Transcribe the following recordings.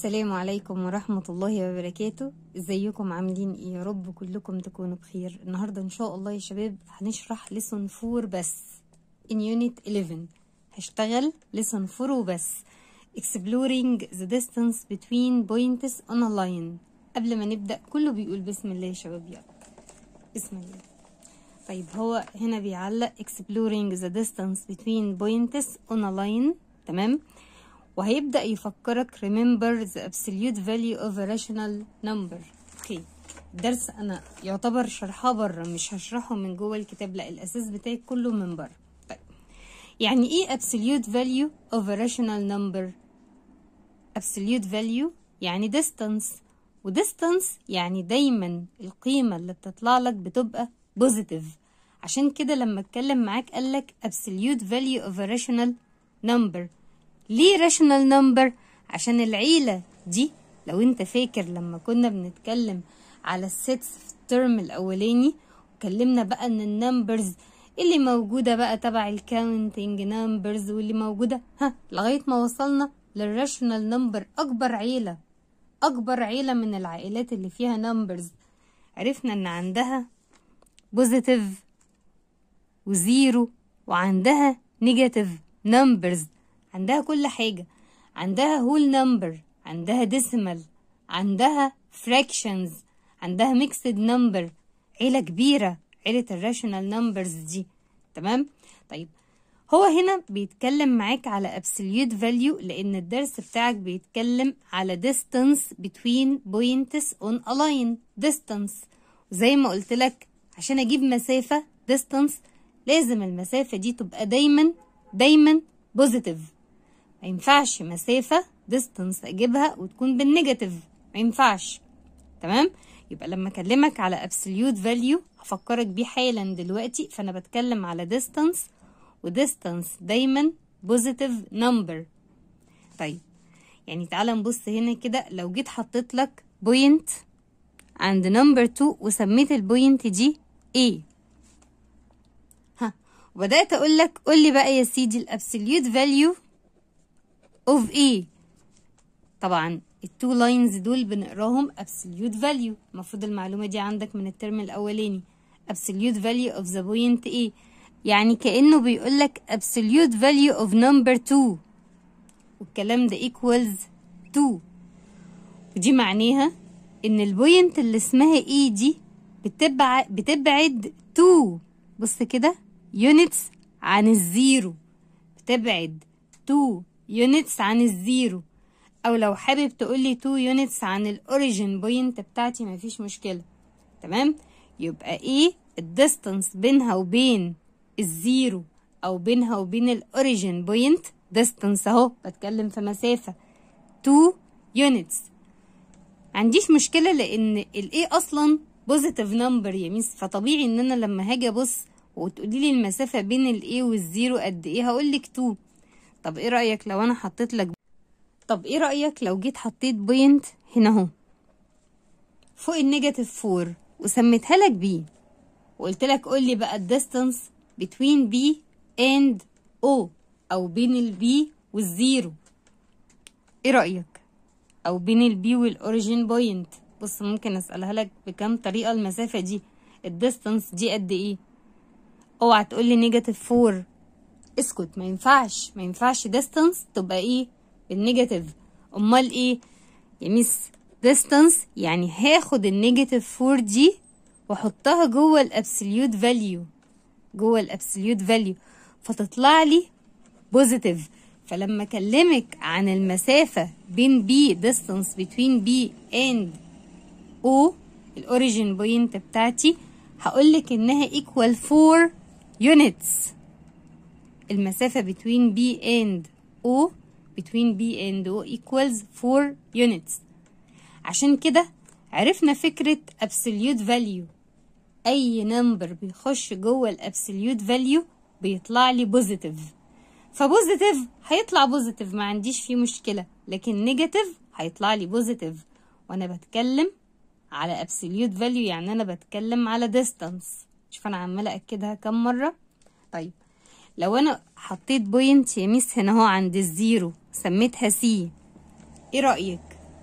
السلام عليكم ورحمة الله وبركاته ازيكم عاملين ايه يا رب كلكم تكونوا بخير النهاردة ان شاء الله يا شباب هنشرح لسون فور بس in unit 11 هشتغل لسون فور وبس exploring the distance between points on a line قبل ما نبدأ كله بيقول بسم الله يا شباب يلا بسم الله طيب هو هنا بيعلق exploring the distance between points on a line تمام وهيبدأ يفكرك remember the absolute value of a rational number اوكي الدرس انا يعتبر شرحه بره مش هشرحه من جوه الكتاب لا الاساس بتاعي كله من بره طيب يعني ايه absolute value of a rational number absolute value يعني distance ودistance يعني دايما القيمة اللي بتطلع لك بتبقى positive عشان كده لما اتكلم معاك قالك absolute value of a rational number ليه rational number عشان العيلة دي لو انت فاكر لما كنا بنتكلم على السيتس في الترم الاولاني وكلمنا بقى ان النمبرز اللي موجودة بقى تبع الكاونتنج نمبرز واللي موجودة ها لغاية ما وصلنا للراشونال نمبر اكبر عيلة اكبر عيلة من العائلات اللي فيها نمبرز عرفنا ان عندها بوزيتيف وزيرو وعندها نيجاتيف نمبرز عندها كل حاجة عندها هول نمبر عندها ديسيمال عندها فراكشنز عندها ميكسد نمبر عيلة كبيرة عيلة الراشونال نمبرز دي تمام طيب هو هنا بيتكلم معاك على absolute value لأن الدرس بتاعك بيتكلم على distance between points on a line distance وزي ما قلت لك عشان أجيب مسافة distance لازم المسافة دي تبقى دايما دايما بوزيتيف ما ينفعش مسافة distance أجيبها وتكون بالنيجاتيف ما ينفعش تمام يبقى لما أكلمك على absolute value هفكرك بيه حالا دلوقتي فأنا بتكلم على distance وديستانس دايما بوزيتيف نمبر طيب يعني تعالى نبص هنا كده لو جيت حطيت لك بوينت عند نمبر 2 وسميت البوينت دي A ها وبدأت أقول لك قول لي بقى يا سيدي الابسوليوت فاليو اوف A طبعا التو لاينز دول بنقراهم absolute value المفروض المعلومة دي عندك من الترم الأولاني absolute value of the point A يعني كأنه بيقولك absolute value of number 2 والكلام ده equals 2 ودي معناها ان البوينت اللي اسمها E دي بتبعد بتبعد 2 بص كده units عن الزيرو بتبعد 2 units عن الزيرو او لو حابب تقولي 2 units عن الاوريجين بوينت بتاعتي مفيش مشكلة تمام يبقى ايه الديستانس بينها وبين الزيرو او بينها وبين الاوريجين بوينت ديستانس اهو بتكلم في مسافة 2 يونتس عنديش مشكلة لان الايه اصلا بوزيتيف نمبر يا ميس فطبيعي ان انا لما هاجي ابص وتقولي لي المسافة بين الايه والزيرو قد ايه هقول لك 2 طب ايه رأيك لو انا حطيت لك طب ايه رأيك لو جيت حطيت بوينت هنا اهو فوق النيجاتيف 4 وسميتها لك بي وقلت لك قول لي بقى الديستانس between B and O أو بين البي والزيرو إيه رأيك؟ أو بين البي والأوريجين بوينت بص ممكن أسألها لك بكم طريقة المسافة دي الديستانس دي قد إيه؟ اوعى تقولي نيجاتيف فور اسكت ما ينفعش ما ينفعش ديستانس تبقى ايه بالنيجاتيف امال ايه يا ميس ديستانس يعني هاخد النيجاتيف فور دي واحطها جوه الابسوليوت فاليو جوه الابسوليوت فاليو فتطلع لي بوزيتيف فلما اكلمك عن المسافه بين بي distance between بي and او الاوريجين بوينت بتاعتي هقولك انها equal 4 units المسافه between B and O between B and O equals 4 units عشان كده عرفنا فكرة absolute value اي نمبر بيخش جوه الابسوليوت فاليو بيطلع لي بوزيتيف فبوزيتيف هيطلع بوزيتيف ما عنديش فيه مشكله لكن نيجاتيف هيطلع لي بوزيتيف وانا بتكلم على absolute value يعني انا بتكلم على distance شوف انا عماله اكدها كم مره طيب لو انا حطيت بوينت يا ميس هنا اهو عند الزيرو سميتها سي ايه رايك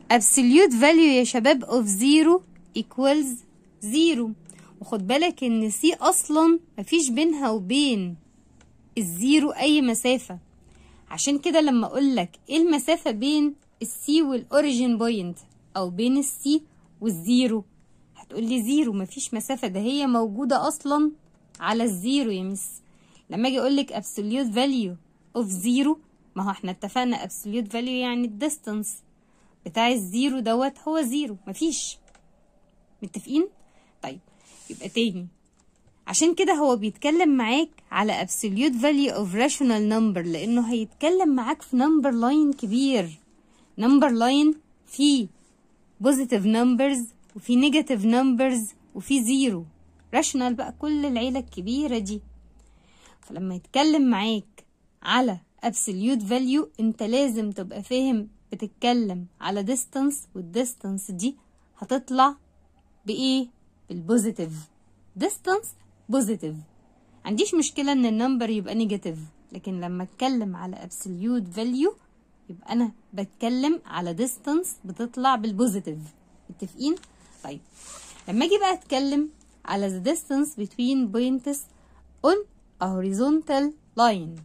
absolute value يا شباب of 0 equals 0 وخد بالك ان سي اصلا مفيش بينها وبين الزيرو اي مسافة عشان كده لما اقولك ايه المسافة بين السي والاوريجين بوينت او بين السي والزيرو هتقولي زيرو مفيش مسافة ده هي موجودة اصلا على الزيرو يا مس لما اجي اقولك absolute value of zero ما هو احنا اتفقنا absolute value يعني الديستانس بتاع الزيرو دوت هو زيرو مفيش متفقين طيب يبقى تاني عشان كده هو بيتكلم معاك على absolute value of rational number لانه هيتكلم معاك في number line كبير number line فيه positive numbers وفي negative numbers وفي زيرو rational بقى كل العيلة الكبيرة دي فلما يتكلم معاك على absolute value انت لازم تبقى فاهم بتتكلم على distance والديستانس دي هتطلع بإيه؟ بالبوزيتيف distance بوزيتيف عنديش مشكلة ان النمبر يبقى نيجاتيف لكن لما اتكلم على absolute value يبقى انا بتكلم على distance بتطلع بالبوزيتيف متفقين؟ طيب لما اجي بقى اتكلم على the distance between points on a horizontal line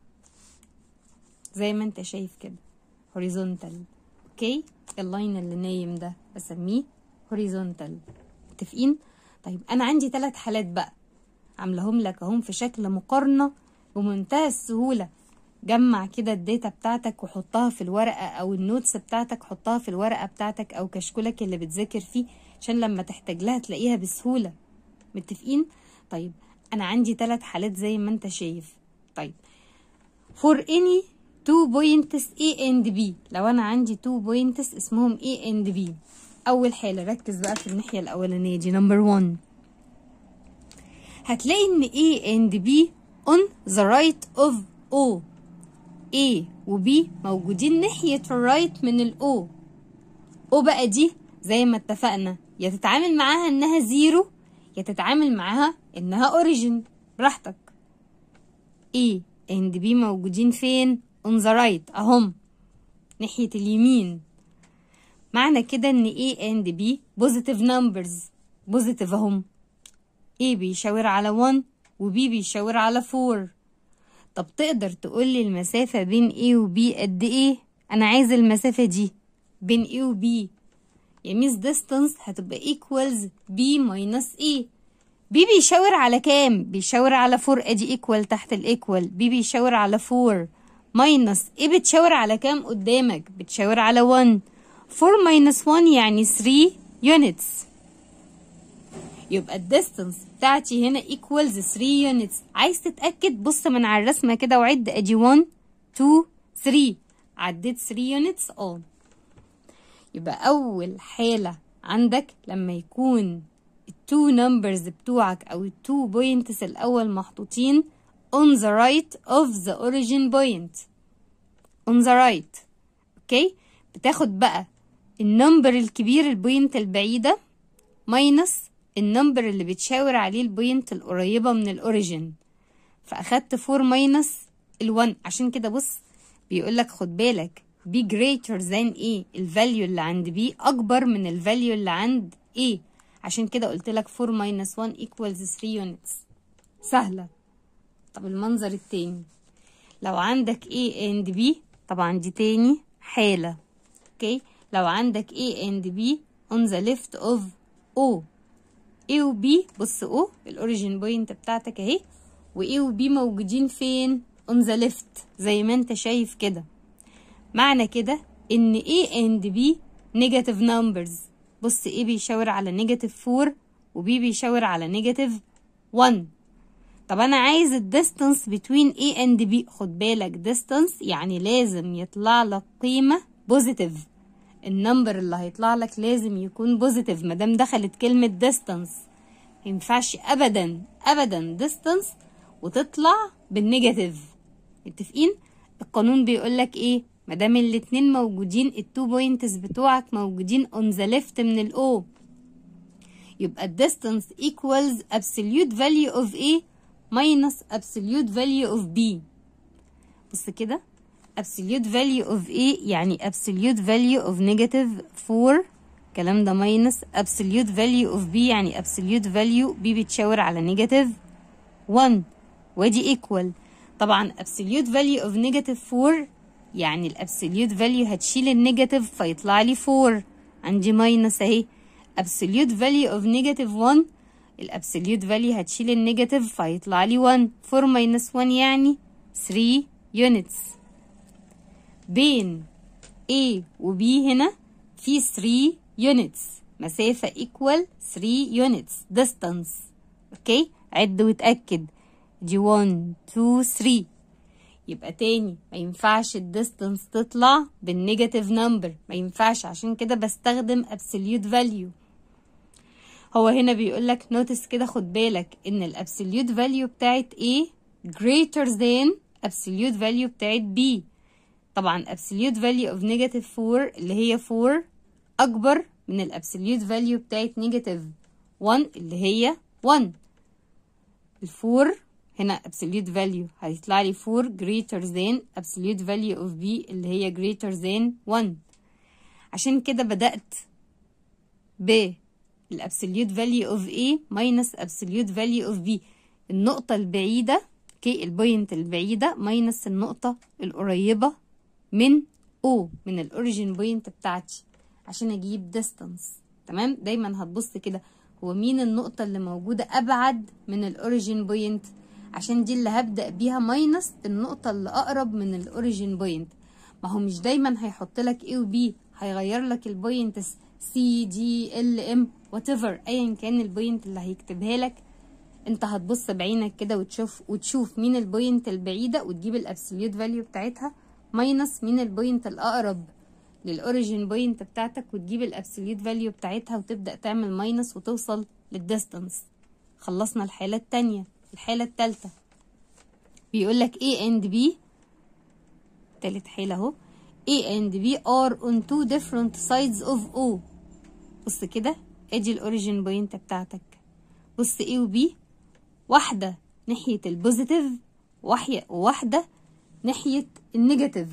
زي ما انت شايف كده horizontal اوكي اللاين اللي نايم ده بسميه horizontal متفقين طيب انا عندي ثلاث حالات بقى عاملاهم لك اهم في شكل مقارنه بمنتهى السهوله جمع كده الداتا بتاعتك وحطها في الورقه او النوتس بتاعتك حطها في الورقه بتاعتك او كشكولك اللي بتذاكر فيه عشان لما تحتاج لها تلاقيها بسهوله متفقين طيب انا عندي ثلاث حالات زي ما انت شايف طيب for any two points A and B لو انا عندي two points اسمهم A and B اول حاله ركز بقى في الناحيه الاولانيه دي نمبر 1 هتلاقي ان A and B on the right of O A و B موجودين ناحية الرايت من ال O O بقى دي زي ما اتفقنا يا تتعامل معاها انها زيرو يا تتعامل معاها انها اوريجين براحتك A and B موجودين فين on the right اهم ناحية اليمين معنى كده ان A and B positive numbers positive اهم A بيشاور على 1 و B بيشاور على 4 طب تقدر تقولي المسافة بين A و B قد ايه؟ أنا عايزة المسافة دي بين A و B يا ميس distance هتبقى equals B minus A B بيشاور على كام؟ بيشاور على 4 ادي equal تحت الايكوال B بيشاور على 4 minus A بتشاور على كام قدامك؟ بتشاور على 1 4 minus 1 يعني 3 units يبقى الديستنس بتاعتي هنا equals 3 units عايز تتأكد بص من على الرسمة كده وعد ادي 1 2 3 عديت 3 units اه يبقى أول حالة عندك لما يكون التو نمبرز بتوعك أو التو بوينتس الأول محطوطين on the right of the origin point on the right اوكي بتاخد بقى النمبر الكبير البوينت البعيدة ماينس النمبر اللي بتشاور عليه البوينت القريبة من الأوريجين فأخدت 4 ماينس ال1 عشان كده بص بيقولك خد بالك B greater than A الفاليو اللي عند B أكبر من الفاليو اللي عند A عشان كده قلت لك 4 minus 1 equals 3 units سهلة طب المنظر التاني لو عندك A and B طبعا دي تاني حالة اوكي لو عندك A and B on the left of O A و B بص O الاوريجين بوينت بتاعتك اهي و A و B موجودين فين on the left زي ما انت شايف كده معنى كده ان A and B negative numbers بص A بيشاور على negative 4 و B بيشاور على negative 1 طب انا عايز الديستانس between A and B خد بالك distance يعني لازم يطلع لك قيمة بوزيتيف النمبر اللي هيطلع لك لازم يكون بوزيتيف مادام دخلت كلمة distance مينفعش ابدا ابدا distance وتطلع بالنيجاتيف متفقين القانون بيقولك ايه مادام الاتنين موجودين التو بوينتس بتوعك موجودين on the left من الاو يبقى distance equals absolute value of A minus absolute value of B بص كده absolute value of A يعني absolute value of negative 4 الكلام ده minus absolute value of B يعني absolute value B بتشاور على negative 1 ودي equal طبعا absolute value of negative 4 يعني الابسوليوت فاليو هتشيل النيجاتيف فيطلع لي 4 عندي ماينس اهي absolute value of negative 1 الابسوليوت فاليو هتشيل النيجاتيف فيطلع لي 1 4 minus 1 يعني 3 units بين A و B هنا في 3 units مسافة equal 3 units distance اوكي عد وتأكد دي 1 2 3 يبقى تاني ما ينفعش الديستانس تطلع بالنيجاتيف نمبر ما ينفعش عشان كده بستخدم absolute value هو هنا بيقول لك نوتس كده خد بالك ان الابسوليوت فاليو بتاعت A greater than absolute value بتاعت B طبعا absolute value of negative 4 اللي هي 4 اكبر من الابسوليوت فاليو بتاعت negative 1 اللي هي 1 الفور هنا absolute value هيطلع لي 4 greater than absolute value of B اللي هي greater than 1 عشان كده بدأت ب الابسوليوت فاليو اوف A minus absolute value of B النقطة البعيدة اوكي البوينت البعيدة minus النقطة القريبة من O من الاوريجين بوينت بتاعتي عشان اجيب distance تمام دايما هتبص كده هو مين النقطة اللي موجودة أبعد من الأوريجين بوينت عشان دي اللي هبدأ بيها ماينس النقطة اللي أقرب من الأوريجين بوينت ما هو مش دايما هيحط لك A و B هيغير لك البوينت C D L M whatever أيا كان البوينت اللي هيكتبها لك انت هتبص بعينك كده وتشوف وتشوف مين البوينت البعيدة وتجيب الابسوليوت فاليو بتاعتها ماينس مين البوينت الأقرب للاوريجين بوينت بتاعتك وتجيب الابسوليوت فاليو بتاعتها وتبدا تعمل ماينس وتوصل للديستانس خلصنا الحاله التانية الحاله التالتة بيقول لك A and B تالت حاله اهو A and B are on two different sides of O بص كده ادي الاوريجين بوينت بتاعتك بص A و B واحده ناحيه البوزيتيف وواحده ناحيه النيجاتيف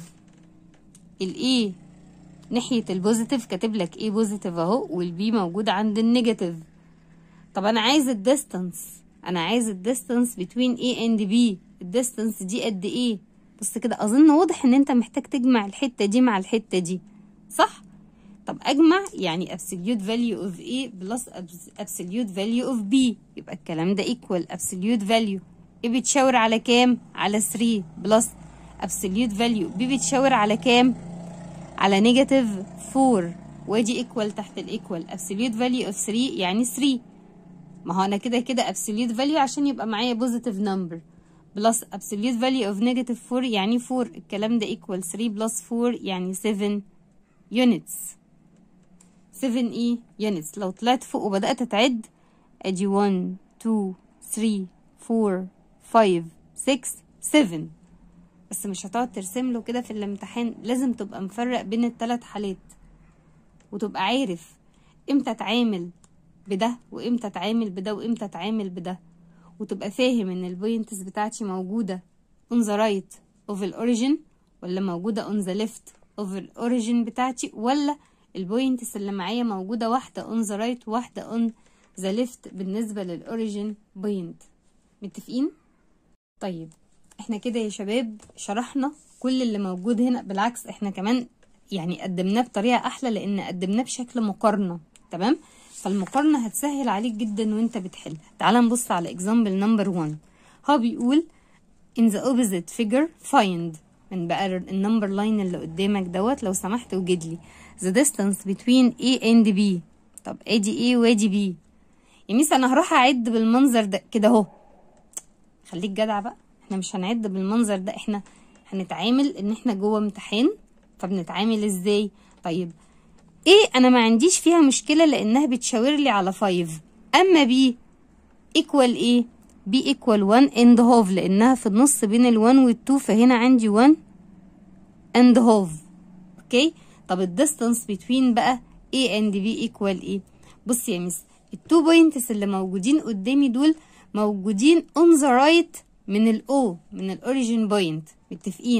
الاي ناحية البوزيتيف كاتب لك ايه بوزيتيف اهو والبي موجود عند النيجاتيف طب انا عايز الديستانس انا عايز الديستانس بين A and B الديستانس دي قد ايه بص كده اظن واضح ان انت محتاج تجمع الحتة دي مع الحتة دي صح طب اجمع يعني absolute value of A plus absolute value of B يبقى الكلام ده equal absolute value A بتشاور على كام على 3 plus absolute value B بتشاور على كام على نيجاتيف 4 وادي ايكوال تحت الايكوال absolute value of 3 يعني 3 ما هو انا كده كده absolute value عشان يبقى معايا بوزيتيف نمبر بلس absolute value of negative 4 يعني 4 الكلام ده equal 3 بلس 4 يعني 7 units 7 ايه units لو طلعت فوق وبدأت تعد ادي 1 2 3 4 5 6 7 بس مش هتقعد ترسم له كده في الامتحان لازم تبقى مفرق بين الثلاث حالات وتبقى عارف امتى اتعامل بده وامتى اتعامل بده وامتى اتعامل بده وتبقى فاهم ان البوينتس بتاعتي موجودة on the right of the origin ولا موجودة on the left of the origin بتاعتي ولا البوينتس اللي معايا موجودة واحدة on the right واحدة on the left بالنسبة للأوريجين بوينت متفقين؟ طيب احنا كده يا شباب شرحنا كل اللي موجود هنا بالعكس احنا كمان يعني قدمناه بطريقة أحلى لأن قدمناه بشكل مقارنة تمام؟ فالمقارنة هتسهل عليك جدا وانت بتحل تعال نبص على example number 1 هو بيقول in the opposite figure find من بقى النمبر لاين اللي قدامك دوت لو سمحت وجد لي the distance between A and B طب ادي A وادي B يا ميس انا هروح اعد بالمنظر ده كده اهو خليك جدع بقى احنا مش هنعد بالمنظر ده احنا هنتعامل ان احنا جوه امتحان فبنتعامل ازاي طيب ايه انا ما عنديش فيها مشكلة لانها بتشاور لي على 5 اما بي ايكوال ايه بي ايكوال 1 اند هاف لانها في النص بين ال1 وال2 فهنا عندي 1 اند هاف اوكي طب الديستانس بتوين بقى A and B ايكوال ايه بص يا مس التو بوينتس اللي موجودين قدامي دول موجودين on the right من ال O من الاوريجين بوينت متفقين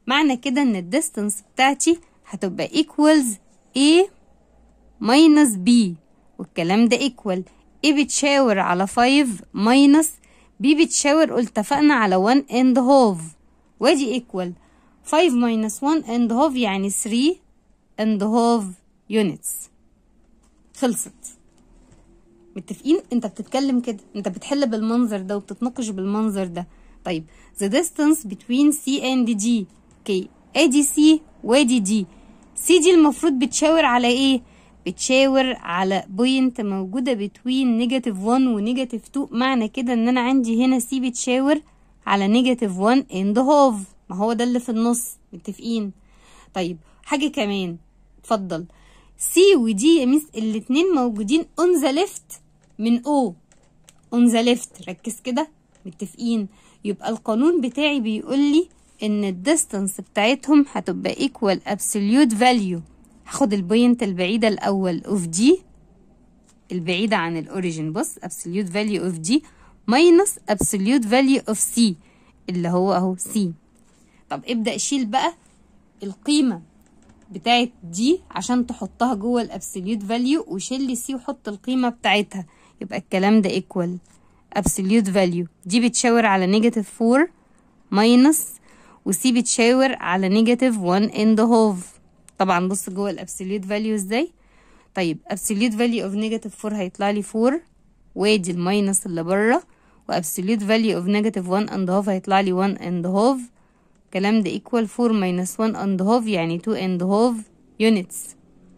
معنى كده ان الديستانس بتاعتي هتبقى equals A minus B والكلام ده equal A بتشاور على 5 minus B بتشاور قلت اتفقنا على 1 and half وادي equal 5 minus 1 and half يعني 3 and half units خلصت متفقين انت بتتكلم كده انت بتحل بالمنظر ده وبتتناقش بالمنظر ده طيب the distance between C and D اوكي ادي C وادي D C دي المفروض بتشاور على ايه بتشاور على بوينت موجودة between نيجاتيف 1 ونيجاتيف 2 معنى كده ان انا عندي هنا C بتشاور على نيجاتيف 1 and half ما هو ده اللي في النص متفقين طيب حاجة كمان اتفضل سي ودي يا ميس الاتنين موجودين on the left من O on the left ركز كده متفقين يبقى القانون بتاعي بيقول لي ان الديستانس بتاعتهم هتبقى equal absolute value هاخد البوينت البعيدة الأول of D البعيدة عن الأوريجين بص absolute value of D minus absolute value of C اللي هو أهو C طب ابدأ شيل بقى القيمة بتاعت دي عشان تحطها جوه الابسوليوت فاليو وشيل لي سي وحط القيمه بتاعتها يبقى الكلام ده ايكوال ابسوليوت فاليو دي بتشاور على نيجاتيف 4 ماينس وسي بتشاور على نيجاتيف 1 اند هاف طبعا بص جوه الابسوليوت فاليو ازاي طيب absolute value of negative 4 هيطلع لي 4 وادي الماينس اللي بره وابسوليوت value of negative 1 and half هيطلع لي 1 and half الكلام ده equal 4 minus 1 and half يعني 2 and half units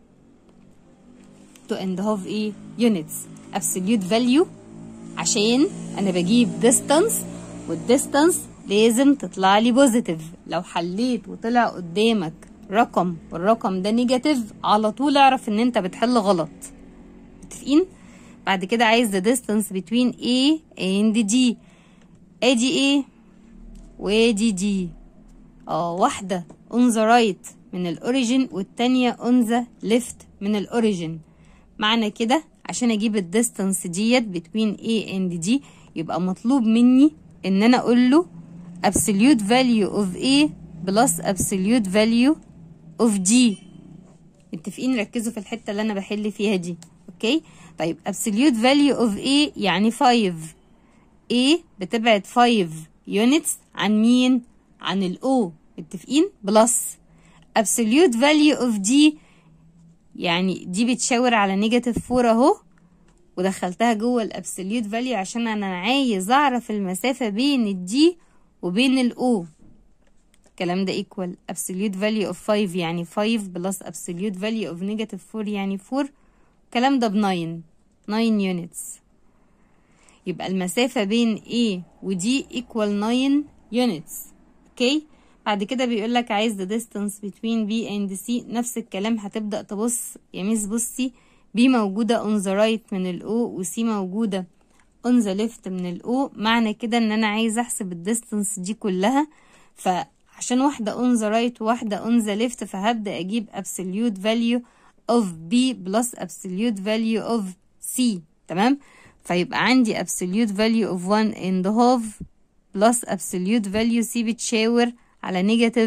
2 and half ايه units absolute value عشان انا بجيب distance والdistance لازم تطلع لي بوزيتيف لو حليت وطلع قدامك رقم والرقم ده نيجاتيف على طول اعرف ان انت بتحل غلط متفقين بعد كده عايز the distance between A and D ادي A وادي D اه واحدة on the right من الاوريجين والتانية on the left من الاوريجين معنى كده عشان اجيب الديستانس ديت between A and D يبقى مطلوب مني ان انا اقول له absolute value of A plus absolute value of D متفقين ركزوا في الحتة اللي انا بحل فيها دي اوكي طيب absolute value of A يعني 5 A بتبعد 5 units عن مين عن ال O متفقين بلس absolute value of D يعني دي بتشاور على نيجاتيف 4 اهو ودخلتها جوه الابسوليوت فاليو عشان انا عايز اعرف المسافة بين الدي وبين الاو الكلام ده equal absolute value of 5 يعني 5 plus absolute value of negative 4 يعني 4 الكلام ده ب 9 9 units يبقى المسافة بين A و D equal 9 units اوكي بعد كده بيقول لك عايز the distance between B and C نفس الكلام هتبدأ تبص يا ميس بصي B موجودة on the right من ال O و C موجودة on the left من ال O معنى كده ان انا عايز احسب الديستانس دي كلها فعشان واحدة on the right وواحدة on the left فهبدأ اجيب absolute value of B plus absolute value of C تمام فيبقى عندي absolute value of 1 and half plus absolute value C بتشاور على نيجاتيف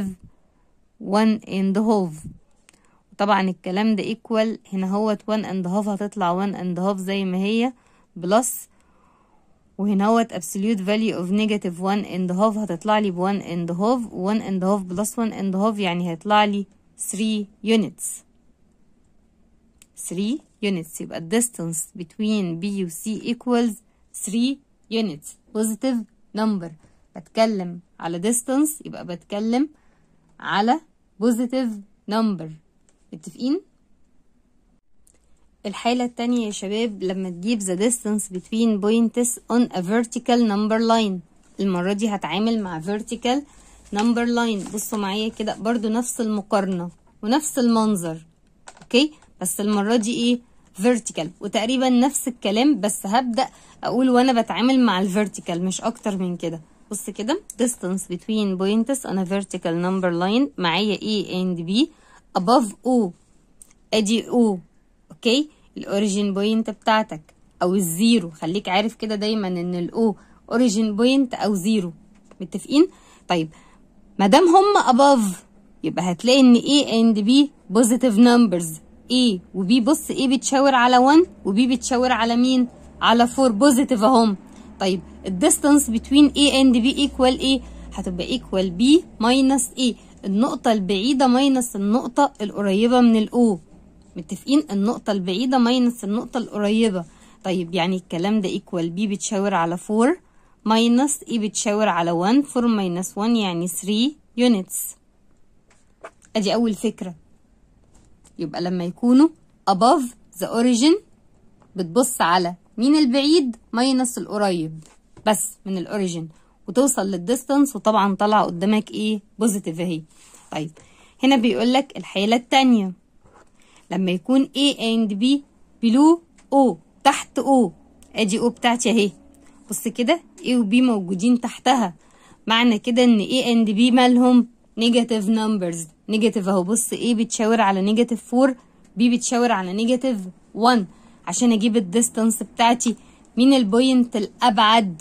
1 and half طبعا الكلام ده equal هنا هوت 1 and half هتطلع 1 and half زي ما هي بلس وهنا هوت absolute value of negative 1 and half هتطلع لي ب 1 and half 1 and half plus 1 and half يعني هيطلع لي 3 units 3 units يبقى ال distance between B و C equals 3 units positive number بتكلم على distance يبقى بتكلم على positive number متفقين الحالة التانية يا شباب لما تجيب the distance between points on a vertical number line المرة دي هتعامل مع vertical number line بصوا معايا كده برضو نفس المقارنة ونفس المنظر اوكي بس المرة دي ايه vertical وتقريبا نفس الكلام بس هبدأ اقول وانا بتعامل مع الفيرتيكال مش اكتر من كده بص كده distance between points on a vertical number line معايا A and B above O ادي O اوكي الاوريجين بوينت بتاعتك او الزيرو خليك عارف كده دايما ان الاو اوريجين بوينت او زيرو متفقين طيب مادام هم above يبقى هتلاقي ان A and B positive numbers A و B بص A بتشاور على 1 و B بتشاور على مين؟ على 4 positive اهم طيب الديستانس between A and B equal A هتبقى equal B minus A النقطة البعيدة minus النقطة القريبة من ال O متفقين النقطة البعيدة minus النقطة القريبة طيب يعني الكلام ده equal B بتشاور على 4 minus E بتشاور على 1 4 minus 1 يعني 3 units ادي اول فكرة يبقى لما يكونوا above the origin بتبص على مين البعيد minus القريب بس من الاوريجين وتوصل للديستانس وطبعا طالعه قدامك ايه بوزيتيف اهي طيب هنا بيقول لك الحاله الثانيه لما يكون A and B below O تحت O ادي O بتاعتي اهي بص كده A و B موجودين تحتها معنى كده ان A and B مالهم نيجاتيف نمبرز نيجاتيف اهو بص A بتشاور على نيجاتيف 4 B بتشاور على نيجاتيف 1 عشان اجيب الديستانس بتاعتي مين البوينت الابعد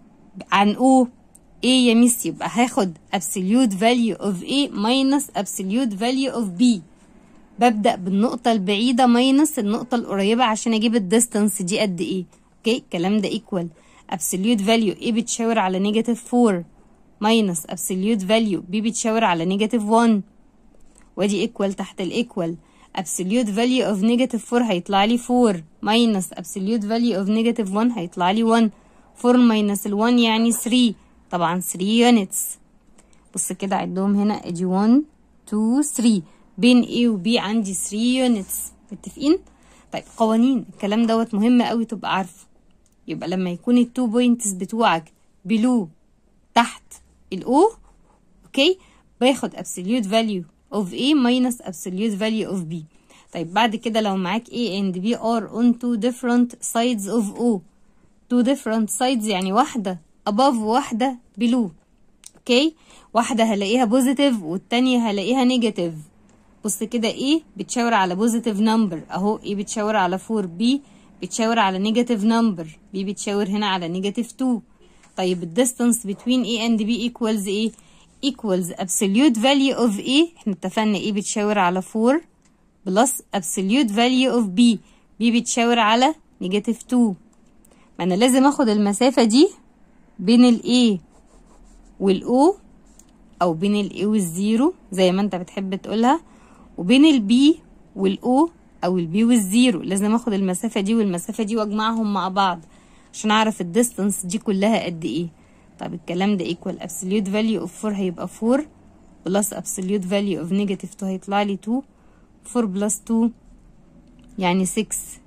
عن O A يا ميس يبقى هاخد absolute value of A minus absolute value of B ببدأ بالنقطة البعيدة ماينس النقطة القريبة عشان أجيب الديستانس دي قد إيه أوكي الكلام ده equal absolute value A بتشاور على نيجاتيف 4 ماينس absolute value B بتشاور على نيجاتيف 1 وادي equal تحت الإيكوال absolute value of negative 4 هيطلع لي 4 minus absolute value of negative 1 هيطلع لي 1 4 minus ال 1 يعني 3 طبعا 3 units بص كده عدهم هنا ادي 1 2 3 بين A و B عندي 3 units متفقين؟ طيب قوانين الكلام دوت مهم قوي تبقى عارفه يبقى لما يكون التو بوينتس بتوعك بلو تحت الأو اوكي باخد absolute value of A minus absolute value of B طيب بعد كده لو معاك A and B are on two different sides of O two different sides يعني واحدة above وواحدة below اوكي واحدة هلاقيها بوزيتيف والتانية هلاقيها نيجاتيف بص كده A بتشاور على بوزيتيف نمبر اهو A بتشاور على 4 B بتشاور على نيجاتيف نمبر B بتشاور هنا على نيجاتيف 2 طيب الديستانس between A and B equals ايه equals absolute value of A احنا اتفقنا A بتشاور على 4 بلس absolute value of B B بتشاور على نيجاتيف 2 ما انا لازم اخد المسافة دي بين ال A وال O او بين ال A والزيرو زي ما انت بتحب تقولها وبين ال B وال O او ال B والزيرو لازم اخد المسافة دي والمسافة دي واجمعهم مع بعض عشان اعرف الديستانس دي كلها قد ايه طب الكلام ده equal absolute value of 4 هيبقى 4 plus absolute value of negative 2 هيطلع لي 2 4 plus 2 يعني 6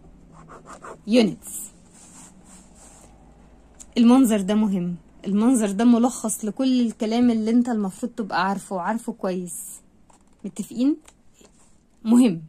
units المنظر ده مهم المنظر ده ملخص لكل الكلام اللي انت المفروض تبقى عارفه وعارفه كويس متفقين مهم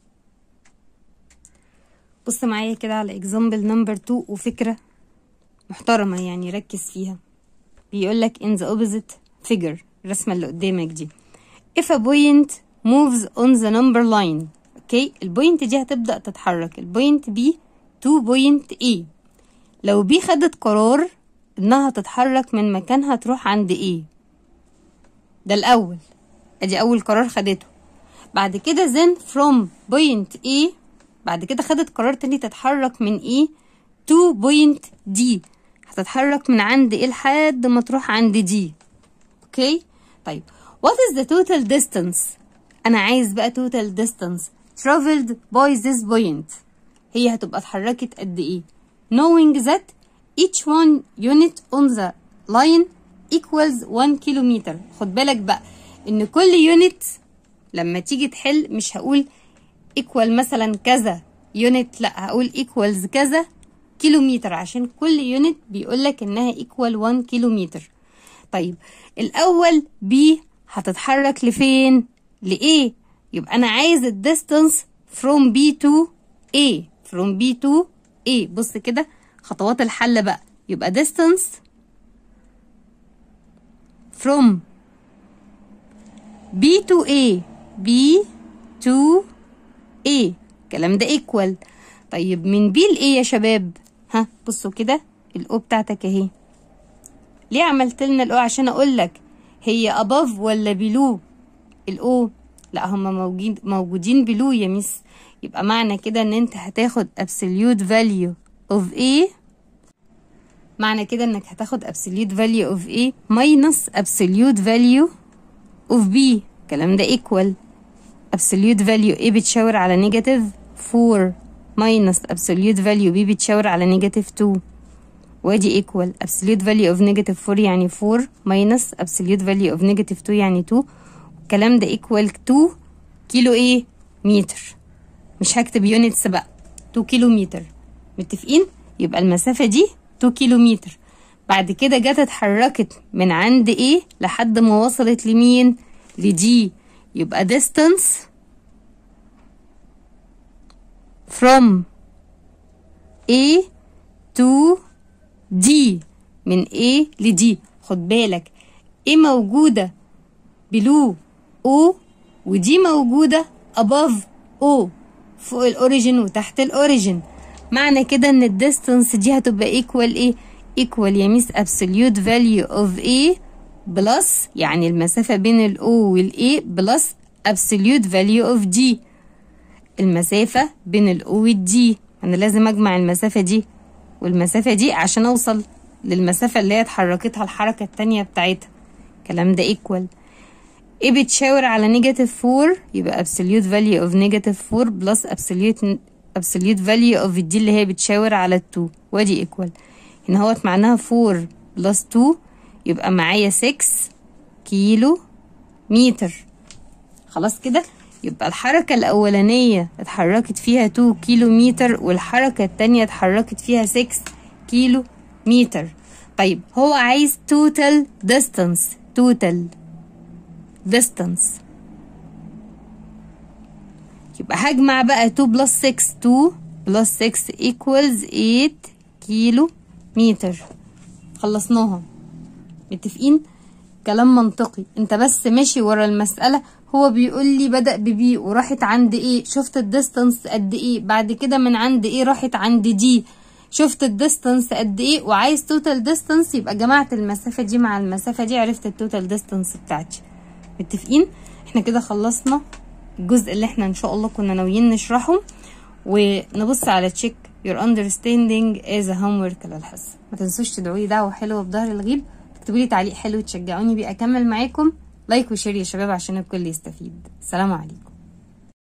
بص معايا كده على example number 2 وفكرة محترمة يعني ركز فيها بيقولك in the opposite figure الرسمة اللي قدامك دي if a point moves on the number line اوكي البوينت دي هتبدأ تتحرك البوينت B to point A لو B خدت قرار انها تتحرك من مكانها تروح عند A ده الأول ادي أول قرار خدته بعد كده then from point A بعد كده خدت قرار تاني تتحرك من E to point D هتتحرك من عند A لحد ما تروح عند D اوكي طيب what is the total distance انا عايز بقى total distance traveled by this point هي هتبقى اتحركت قد ايه knowing that each one unit on the line equals 1 كيلومتر خد بالك بقى ان كل يونت لما تيجي تحل مش هقول equal مثلا كذا يونت لا هقول equals كذا كيلومتر عشان كل يونت بيقولك انها equal 1 كيلومتر طيب الاول B هتتحرك لفين لإيه يبقى انا عايز الديستانس from B to A from B to A بص كده خطوات الحل بقى يبقى distance from B to A B to A الكلام ده equal طيب من B ل A يا شباب ها بصوا كده الأو بتاعتك اهي ليه عملت لنا الأو عشان أقول لك هي above ولا below الاو لا هما موجودين موجودين below يا ميس يبقى معنى كده ان انت هتاخد absolute value of A معنى كده انك هتاخد absolute value of A minus absolute value of B الكلام ده equal absolute value A بتشاور على negative 4 minus absolute value B بتشاور على negative 2 وادي equal absolute value of negative 4 يعني 4 minus absolute value of negative 2 يعني 2 الكلام ده equal 2 كيلو ايه متر مش هكتب يونتس بقى 2 كيلو متر متفقين يبقى المسافة دي 2 كيلو متر بعد كده جت اتحركت من عند ايه لحد ما وصلت لمين لدي يبقى distance from A to D من A ل D خد بالك A موجودة below O ودي موجودة above O فوق الأوريجين وتحت الأوريجين معنى كده إن الديستانس دي هتبقى equal إيه؟ equal يا ميس absolute value of A بلس يعني المسافة بين ال O وال A بلس absolute value of D المسافة بين ال O وال D أنا لازم أجمع المسافة دي والمسافة دي عشان أوصل للمسافة اللي هي اتحركتها الحركة التانية بتاعتها الكلام ده equal ايه بتشاور على نيجاتيف 4 يبقى absolute value of negative 4 plus absolute absolute value of دي اللي هي بتشاور على 2 وادي equal هنا هوت معناها 4 plus 2 يبقى معايا 6 كيلو متر خلاص كده يبقى الحركة الأولانية اتحركت فيها 2 كيلو متر والحركة التانية اتحركت فيها 6 كيلو متر طيب هو عايز total distance total distance يبقى هجمع بقى 2 plus 6 2 plus 6 equals 8 كيلو متر خلصناها متفقين كلام منطقي انت بس ماشي ورا المسألة هو بيقول لي بدأ ببي وراحت عند ايه شفت الديستانس قد ايه بعد كده من عند ايه راحت عند دي شفت الديستانس قد ايه وعايز توتال ديستانس يبقى جمعت المسافة دي مع المسافة دي عرفت التوتال ديستانس بتاعتي متفقين احنا كده خلصنا الجزء اللي احنا ان شاء الله كنا ناويين نشرحه ونبص على تشيك your understanding as a homework للحصة ما تنسوش تدعوا لي دعوة حلوة بظهر الغيب تكتبوا لي تعليق حلو تشجعوني بيه اكمل معاكم لايك وشير يا شباب عشان الكل يستفيد السلام عليكم